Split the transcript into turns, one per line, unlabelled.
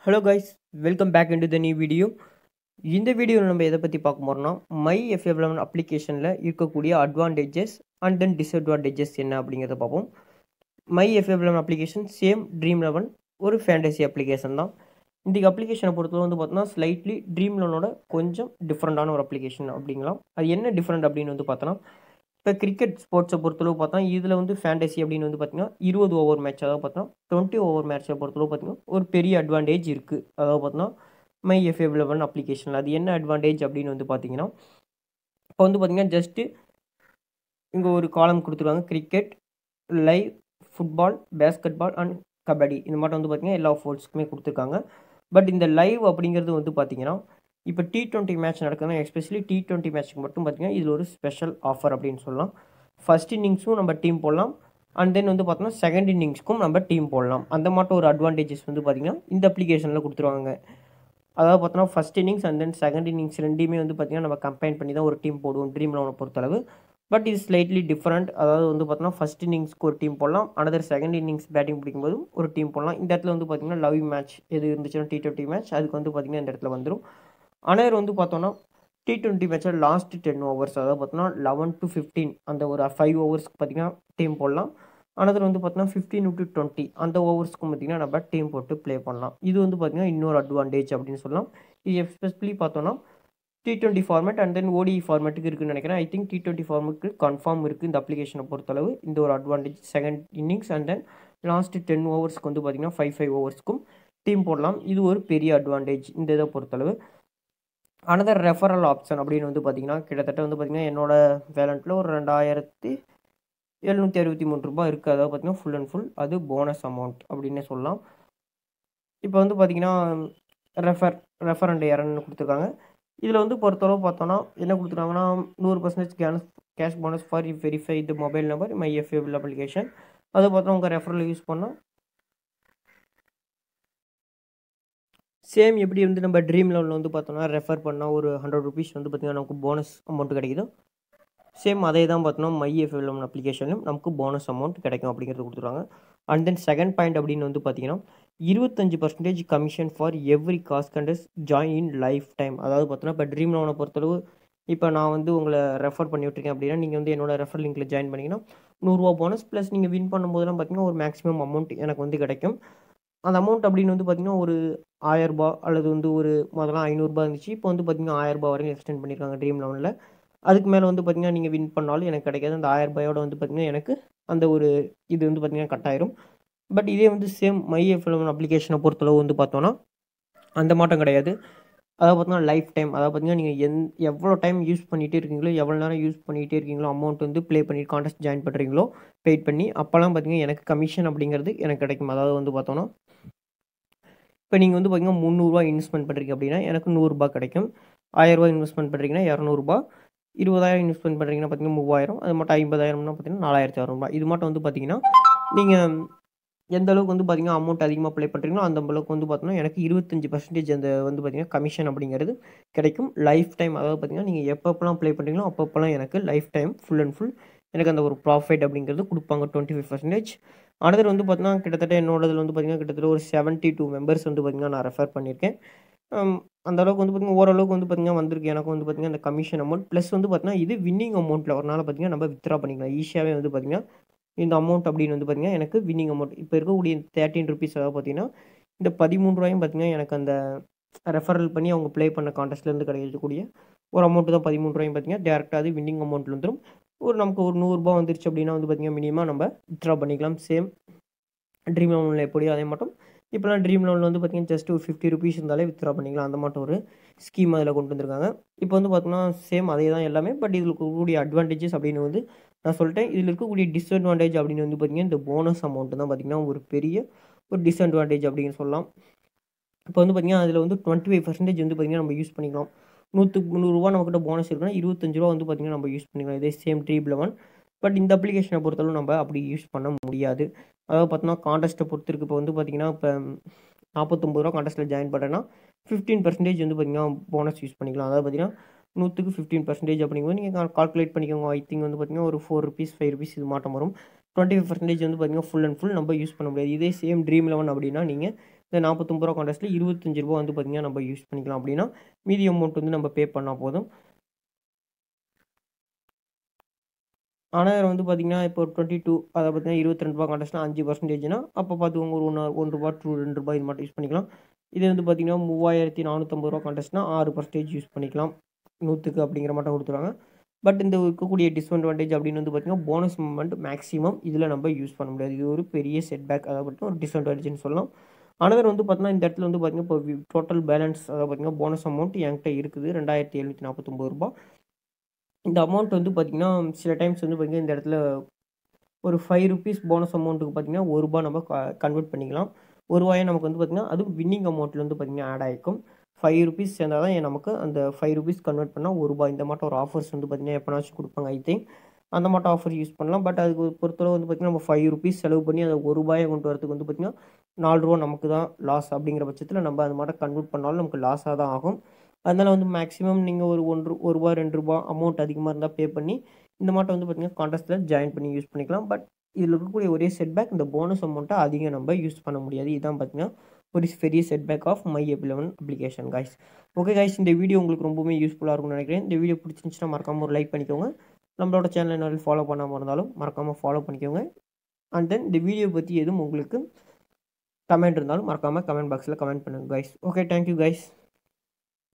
hello guys welcome back into the new video இந்த வீடியோவில் நம்ம எதை பற்றி பார்க்க போகிறோம்னா மை எஃப்எஃப் லெவன் அப்ளிகேஷனில் இருக்கக்கூடிய அட்வான்டேஜஸ் அண்ட் தென் டிஸ்அட்வான்டேஜஸ் என்ன அப்படிங்கிறத பார்ப்போம் my FF eleven application same Dream eleven ஒரு ஃபேண்டசி அப்ளிகேஷன் தான் இந்த அப்ளிகேஷனை பொறுத்தவரை வந்து பார்த்தோன்னா ஸ்லைட்லி ட்ரீம் லெவனோட கொஞ்சம் டிஃப்ரெண்ட்டான ஒரு அப்ளிகேஷன் அப்படிங்களாம் அது என்ன டிஃப்ரெண்ட் அப்படின்னு வந்து பார்த்தோன்னா இப்போ கிரிக்கெட் ஸ்போர்ட்ஸை பொறுத்தளவு பார்த்தா இதில் வந்து ஃபேண்டசி அப்படின்னு வந்து பார்த்தீங்கன்னா இருபது ஓவர் மேட்ச் அதாவது பார்த்தோன்னா டுவெண்ட்டி ஓவர் மேட்ச்சை பொறுத்தளவு பார்த்தீங்கன்னா ஒரு பெரிய அட்வான்டேஜ் இருக்குது அதாவது பார்த்தோன்னா மை எஃப்எஃப் லெவன் அப்ளிகேஷனில் அது என்ன அட்வான்டேஜ் அப்படின்னு வந்து பார்த்தீங்கன்னா இப்போ வந்து பார்த்தீங்கன்னா ஜஸ்ட்டு இங்கே ஒரு காலம் கொடுத்துருவாங்க cricket live football basket ball and kabaddi இந்த மாதிரி வந்து பார்த்தீங்கன்னா எல்லா ஸ்போர்ட்ஸ்க்குமே கொடுத்துருக்காங்க பட் இந்த லைவ் அப்படிங்கிறது வந்து பார்த்தீங்கன்னா இப்போ டி டுவெண்ட்டி மேட்ச் நடக்குதுன்னா எஸ்பெஷலி டி டுவெண்ட்டி மேட்ச்க்கு மட்டும் பார்த்தீங்கன்னா இதில் ஒரு ஸ்பெஷல் ஆஃபர் அப்படின்னு சொல்லலாம் ஃபஸ்ட் இன்னிங்ஸும் நம்ம டீம் போடலாம் அண்ட் தென் வந்து பார்த்தோன்னா செகண்ட் இன்னிங்ஸ்க்கும் நம்ம டீம் போடலாம் அந்த மாட்டம் ஒரு அட்வான்டேஜஸ் வந்து பார்த்திங்கன்னா இந்த அப்ளிகேஷனில் கொடுத்துருவாங்க அதாவது பார்த்தோன்னா first innings and then second innings ரெண்டையுமே வந்து பார்த்திங்கன்னா நம்ம கம்பைன் பண்ணி தான் ஒரு டீம் போடுவோம் ட்ரீம் லெவனை பொறுத்தளவு பட் இது ஸ்லைட்லி டிஃப்ரெண்ட் அதாவது வந்து பார்த்தோன்னா ஃபஸ்ட் இன்னிங்ஸ்க்கு ஒரு டீம் போடலாம் அனதர் செகண்ட் இன்னிங்ஸ் பேட்டிங் பிடிக்கும்போதும் ஒரு டீம் போடலாம் இந்த இடத்துல வந்து பார்த்திங்கன்னா லவ் மேட்ச் எது இருந்துச்சுன்னா டி டுவெண்ட்டி மேட்ச் அதுக்கு வந்து பார்த்திங்கன்னா இந்த இடத்துல வந்துடும் அனைவர் வந்து பார்த்தோன்னா டி டுவெண்ட்டி மேட்ச்சில் லாஸ்ட் டென் ஓவர்ஸ் அதாவது பார்த்தோன்னா லெவன் டு ஃபிஃப்டீன் அந்த ஒரு ஃபைவ் ஓவர்ஸ்க்கு பார்த்திங்கன்னா டீம் போடலாம் அனதர் வந்து பார்த்தோன்னா ஃபிஃப்டீன் டு டுவெண்ட்டி அந்த ஓவர்ஸ்க்கும் பார்த்திங்கன்னா நம்ம டீம் போட்டு ப்ளே பண்ணலாம் இது வந்து பார்த்திங்கன்னா இன்னொரு அட்வான்டேஜ் அப்படின்னு சொல்லலாம் இது எஸ்பெஷலி பார்த்தோன்னா T twenty format and then ODI ஃபார்மேட்டுக்கு இருக்குன்னு நினைக்கிறேன் ஐ திங்க் டி டுவெண்ட்டி ஃபார்மேட்டுக்கு கன்ஃபார்ம் இருக்குது இந்த அப்ளிகேஷனை பொறுத்தளவு இந்த ஒரு advantage second innings and then last ten ஓவர்ஸ்க்கு வந்து பார்த்திங்கன்னா ஃபைவ் ஃபைவ் ஓவர்ஸ்க்கும் டீம் போடலாம் இது ஒரு பெரிய அட்வான்டேஜ் இந்த இதை பொறுத்தளவு அனதர் ரெஃபரல் ஆப்ஷன் அப்படின்னு வந்து பார்த்திங்கன்னா கிட்டத்தட்ட வந்து பார்த்திங்கன்னா என்னோடய வேலண்ட்டில் ஒரு ரெண்டாயிரத்தி எழுநூற்றி அறுபத்தி மூணு ரூபாய் இருக்குது அதாவது பார்த்திங்கன்னா ஃபுல் அண்ட் ஃபுல் அது போனஸ் அமௌண்ட் அப்படின்னே சொல்லலாம் இப்போ வந்து பார்த்திங்கன்னா ரெஃபர் ரெஃபர் அண்ட் எரன்னு கொடுத்துருக்காங்க இதில் வந்து பொறுத்தளவு பார்த்தோன்னா என்ன கொடுத்துருக்காங்கன்னா நூறு percentage cash cash bonus for verify the mobile number my FL application அது பார்த்தோம் உங்கள் ரெஃபரில் யூஸ் பண்ணால் சேம் எப்படி வந்து நம்ம ட்ரீம் லெவலில் வந்து பார்த்தோம்னா ரெஃபர் பண்ணால் ஒரு ஹண்ட்ரட் ருபீஸ் வந்து பார்த்திங்கன்னா நமக்கு போனஸ் அமௌண்ட் கிடைக்குதோ சேம் அதே தான் பார்த்தோம்னா மை எஃப்எல் அப்ளிகேஷன்லையும் நமக்கு போனஸ் அமௌண்ட் கிடைக்கும் அப்படிங்கிறது கொடுத்துருவாங்க அண்ட் தென் செகண்ட் பாயிண்ட் அப்படின்னு வந்து பார்த்தீங்கன்னா இருபத்தஞ்சு percentage commission for every cost contest join in life time அதாவது பார்த்தோன்னா இப்போ ட்ரீம் லோனை பொறுத்தளவு இப்போ நான் வந்து உங்களை ரெஃபர் பண்ணி விட்ருக்கேன் அப்படின்னா நீங்கள் வந்து என்னோட ரெஃபர் லிங்க்கில் ஜாயின் பண்ணிங்கன்னா நூறுரூவா போனஸ் ப்ளஸ் நீங்கள் வின் பண்ணும்போதெல்லாம் பார்த்தீங்கன்னா ஒரு மேக்ஸிமம் அமௌண்ட் எனக்கு வந்து கிடைக்கும் அந்த அமௌண்ட் அப்படின்னு வந்து பார்த்திங்கன்னா ஒரு ஆயரரூபா அல்லது வந்து ஒரு முதல்ல ஐநூறுரூபா இருந்துச்சு இப்போ வந்து பார்த்திங்கன்னா ஆயரரூபா வரைக்கும் எக்ஸ்டெண்ட் பண்ணியிருக்காங்க ட்ரீம் லெவனில் அதுக்கு மேலே வந்து பார்த்திங்கன்னா நீங்கள் வின் பண்ணாலும் எனக்கு கிடைக்காது அந்த ஆயரரூபாயோட வந்து பார்த்திங்கன்னா எனக்கு அந்த ஒரு இது வந்து பார்த்திங்கன்னா கட் ஆயிரும் பட் இதே வந்து சேம் மை எஃப்எல் அப்ளிகேஷனை பொறுத்தளவு வந்து பார்த்தோன்னா அந்த மாட்டம் கிடையாது அதாவது பார்த்தீங்கன்னா லைஃப் டைம் அதாவது பார்த்தீங்கன்னா நீங்கள் எந் எவ்வளோ டைம் யூஸ் பண்ணிகிட்டே இருக்கீங்களோ எவ்வளோ நேரம் யூஸ் பண்ணிகிட்டே இருக்கீங்களோ அமௌண்ட் வந்து ப்ளே பண்ணி கான்டெஸ்ட் ஜாயின் பண்ணுறீங்களோ பெய்ட் பண்ணி அப்போல்லாம் பார்த்தீங்கன்னா எனக்கு கமிஷன் அப்படிங்கிறது எனக்கு கிடைக்கும் அதாவது வந்து பார்த்தோன்னா இப்போ நீங்கள் வந்து பார்த்தீங்கன்னா முந்நூறுரூவா இன்வெஸ்ட்மெண்ட் பண்ணுறீங்க அப்படின்னா எனக்கு நூறுரூபா கிடைக்கும் ஆயிரரூபா இன்வெஸ்ட்மெண்ட் பண்ணுறீங்கன்னா இரநூறுபா இருபதாயிரம் இன்வெஸ்ட்மெண்ட் பண்ணுறீங்கன்னா பார்த்தீங்கன்னா மூவாயிரம் அது மட்டும் ஐம்பதாயிரம்னா பார்த்தீங்கன்னா நாலாயிரத்தி அறநூறுபா இது மட்டும் வந்து பார்த்தீங்கன்னா நீங்கள் எந்த அளவுக்கு வந்து பார்த்தீங்கன்னா அமௌண்ட் அதிகமாக ப்ளே பண்ணுறீங்களோ அந்த அளவுக்கு வந்து பார்த்தீங்கன்னா எனக்கு இருபத்தஞ்சி பர்சன்டேஜ் அந்த வந்து பார்த்தீங்கன்னா கமிஷன் அப்படிங்கிறது கிடைக்கும் லைஃப் டைம் அதாவது பார்த்தீங்கன்னா நீங்கள் எப்பப்பெல்லாம் ப்ளே பண்ணுறீங்களோ அப்பப்போலாம் எனக்கு life time full and full எனக்கு அந்த ஒரு ப்ராஃபிட் அப்படிங்கிறது கொடுப்பாங்க டுவெண்ட்டி ஃபைவ் பர்சன்டேஜ் அனதர் வந்து பார்த்தீங்கன்னா கிட்டத்தட்ட என்னோடதில் வந்து பார்த்திங்கன்னா கிட்டத்தட்ட ஒரு செவன்ட்டி டூ மெம்பர்ஸ் வந்து பார்த்திங்கன்னா நான் ரெஃபர் பண்ணியிருக்கேன் அந்த அளவுக்கு வந்து பார்த்திங்கன்னா ஓரளவுக்கு வந்து பார்த்திங்கன்னா வந்திருக்கு எனக்கு வந்து பார்த்திங்கன்னா அந்த கமிஷன் அமௌண்ட் ப்ளஸ் வந்து பார்த்திங்கன்னா இது வின்னிங் அமௌண்ட்டில் ஒரு நாள் பார்த்திங்கன்னா நம்ம வித்ரா பண்ணிக்கலாம் ஈஸியாகவே வந்து பார்த்திங்கன்னா இந்த அமௌண்ட் அப்படின்னு வந்து பார்த்திங்கன்னா எனக்கு வின்னிங் அமௌண்ட் இப்போ இருக்கக்கூடிய தேர்ட்டின் ருபீஸ் அதாவது பார்த்திங்கன்னா இந்த பதிமூணு ரூபாயும் பார்த்திங்கன்னா எனக்கு அந்த ரெஃபரல் பண்ணி அவங்க ப்ளே பண்ண கான்டெஸ்ட்லேருந்து கிடைக்கக்கூடிய ஒரு அமௌண்ட்டு தான் பதிமூணு ரூபாயும் பார்த்திங்கன்னா டேரெக்டாக அது வின்னிங் அமௌண்ட்டில் வந்துடும் ஒரு நமக்கு ஒரு நூறுரூபா வந்துருச்சு அப்படின்னா வந்து பார்த்திங்கன்னா மினிமம் நம்ம வித்ரா பண்ணிக்கலாம் சேம் ட்ரீம் லோனில் எப்படியோ அதே மட்டும் இப்போலாம் ட்ரீம் லோனில் வந்து பார்த்திங்கன்னா ஜஸ்ட் ஒரு ஃபிஃப்டி ருபீஸ் இருந்தாலே வித்ரா பண்ணிக்கலாம் அந்த மட்டும் ஒரு ஸ்கீம் அதில் கொண்டு வந்திருக்காங்க இப்போ வந்து பார்த்தோன்னா சேம் அதே தான் எல்லாமே பட் இதில் இருக்கக்கூடிய அட்வான்டேஜஸ் அப்படின்னு வந்து நான் சொல்லிட்டேன் இதில் இருக்கக்கூடிய டிஸ்அட்வான்டேஜ் அப்படின்னு வந்து பார்த்திங்கன்னா இந்த போனஸ் அமௌண்ட்டு தான் பார்த்திங்கன்னா ஒரு பெரிய ஒரு டிஸ்அட்வான்டேஜ் அப்படின்னு சொல்லலாம் இப்போ வந்து பார்த்திங்கன்னா அதில் வந்து டுவெண்ட்டி ஃபைவ் பர்சன்டேஜ் வந்து பார்த்திங்கன்னா நம்ம யூஸ் பண்ணிக்கலாம் நூற்றுக்கு முந்நூறுரூவா நம்மக்கிட்ட போனஸ் இருக்குன்னா இருபத்தஞ்சு ரூபா வந்து பார்த்திங்கன்னா நம்ம யூஸ் பண்ணிக்கலாம் இதே சேம் ட்ரீப் லெவன் பட் இந்த அப்ளிகேஷனை பொறுத்தளவு நம்ம அப்படி யூஸ் பண்ண முடியாது அதாவது பார்த்தோன்னா கான்டெஸ்ட்டை பொறுத்து இருக்குது இப்போ வந்து பார்த்திங்கன்னா இப்போ நாற்பத்தொம்பது ரூபா கான்டெஸ்ட்டில் ஜாயின் பண்ணுறேன்னா ஃபிஃப்டீன் பர்சன்டேஜ் வந்து பார்த்திங்கன்னா போனஸ் யூஸ் பண்ணிக்கலாம் அதாவது பார்த்திங்கன்னா நூற்றுக்கு ஃபிஃப்டீன் பர்சன்டேஜ் அப்படிங்கும்போது நீங்கள் கால்குலேட் பண்ணிக்கோங்க ஐ திங்க் வந்து பார்த்திங்கன்னா ஒரு ஃபோர் ருபீஸ் ஃபைவ் ருபீஸ் இது மாட்டம் வரும் டுவெண்ட்டி ஃபைவ் பர்சன்டேஜ் வந்து பார்த்திங்கன்னா ஃபுல் அண்ட் ஃபுல் நம்ம யூஸ் பண்ண முடியாது இதே சேம் ட்ரீம் லெவன் அப்படின்னா நீங்கள் இந்த நாற்பத்தொம்பது ரூபா கான்டெஸ்ட்டில் இருபத்தஞ்சு ரூபா வந்து பார்த்திங்கன்னா நம்ம யூஸ் பண்ணிக்கலாம் அப்படின்னா மீதி அமௌண்ட் வந்து நம்ம பே பண்ணால் போதும் ஆனால் வந்து பார்த்திங்கன்னா இப்போ டுவெண்ட்டி டூ அதை பார்த்தீங்கன்னா இருபத்தி ரெண்டு ரூபா கான்டெஸ்ட்னா அஞ்சு பர்சன்டேஜ்னா அப்போ பார்த்துக்கோங்க ஒரு ஒன்று ஒன்று ரூபா டூ ரெண்டு ரூபாய் இது மட்டும் யூஸ் பண்ணிக்கலாம் இது வந்து பார்த்திங்கன்னா மூவாயிரத்தி நானூற்றம்பது ரூபா கான்டெஸ்ட்னா ஆறு பர்சன்டேஜ் யூஸ் பண்ணிக்கலாம் நூற்றுக்கு அப்படிங்கிற மட்டும் கொடுத்துருவாங்க பட் இந்த இருக்கக்கூடிய டிஸ்அட்வான்டேஜ் அப்படின்னு வந்து பார்த்திங்கன்னா போனஸ் மூமெண்ட் மேக்ஸிமம் இதில் நம்ம யூஸ் பண்ண முடியாது இது ஒரு பெரிய செட்பேக் அதை பற்றி ஒரு டிஸ்அட்வான்டேஜ்னு சொல்லலாம் அனதர் வந்து பார்த்தீங்கன்னா இந்த இடத்துல வந்து பார்த்திங்கன்னா இப்போ டோட்டல் பேலன்ஸ் அதாவது பார்த்திங்கன்னா போனஸ் அமௌண்ட் என்கிட்ட இருக்குது ரெண்டாயிரத்தி எழுநூற்றி நாற்பத்தொம்பது ரூபா இந்த அமௌண்ட் வந்து பார்த்திங்கன்னா சில டைம்ஸ் வந்து பார்த்திங்கன்னா இந்த இடத்துல ஒரு ஃபைவ் ருபீஸ் போனஸ் அமௌண்ட்டுக்கு பார்த்திங்கன்னா ஒரு ரூபா நம்ம கன்வெர்ட் பண்ணிக்கலாம் ஒரு ரூபாயை நமக்கு வந்து பார்த்திங்கன்னா அது வின்னிங் அமௌண்ட்டில் வந்து பார்த்திங்கன்னா ஆட் ஆகிருக்கும் ஃபைவ் ருபீஸ் சேர்ந்தால் தான் நமக்கு அந்த ஃபைவ் ருபீஸ் கன்வெர்ட் பண்ணால் ஒரு ரூபாய் இந்த மாட்டம் ஒரு ஆஃபர்ஸ் வந்து பார்த்திங்கன்னா எப்போனாச்சும் கொடுப்பாங்க ஐ திங்க் அந்த மாட்டம் ஆஃபர் யூஸ் பண்ணலாம் பட் அதுக்கு பொறுத்தளவு வந்து பார்த்திங்கன்னா நம்ம ஃபைவ் ருபீஸ் செலவு பண்ணி அதை ஒரு ரூபாயை கொண்டு வரதுக்கு வந்து பார்த்திங்கன்னா நாலு ரூபா நமக்கு தான் லாஸ் அப்படிங்கிற பட்சத்தில் நம்ம அது மாட்டம் கன்வெர்ட் பண்ணாலும் நமக்கு லாஸாக தான் ஆகும் அதனால் வந்து மேக்ஸிமம் நீங்கள் ஒரு ஒன்று ஒரு ரூபா ரெண்டு ரூபா அமௌண்ட் அதிகமாக இருந்தால் பே பண்ணி இந்த மாட்டம் வந்து பார்த்திங்கன்னா கான்டெஸ்ட்டில் ஜாயின் பண்ணி யூஸ் பண்ணிக்கலாம் பட் இதில் இருக்கக்கூடிய ஒரே செட்பேக் இந்த போனஸ் அமௌண்ட்டை அதிகம் நம்ம யூஸ் பண்ண முடியாது இதுதான் பார்த்திங்கன்னா ஒரு பெரிய setback of my F eleven application guys okay guys இந்த வீடியோ உங்களுக்கு ரொம்பவுமே யூஸ்ஃபுல்லாக இருக்கும்னு நினைக்கிறேன் இந்த வீடியோ பிடிச்சிருந்துச்சுன்னா மறக்காமல் ஒரு லைக் பண்ணிக்கோங்க நம்மளோட சேனல் என்ன ஃபாலோ பண்ணாமல் இருந்தாலும் மறக்காமல் ஃபாலோ பண்ணிக்கோங்க அண்ட் தென் இந்த வீடியோ பற்றி எதுவும் உங்களுக்கு கமெண்ட் இருந்தாலும் மறக்காமல் கமெண்ட் பாக்ஸில் கமெண்ட் பண்ணுங்கள் கைஸ் ஓகே தேங்க்யூ கைஸ்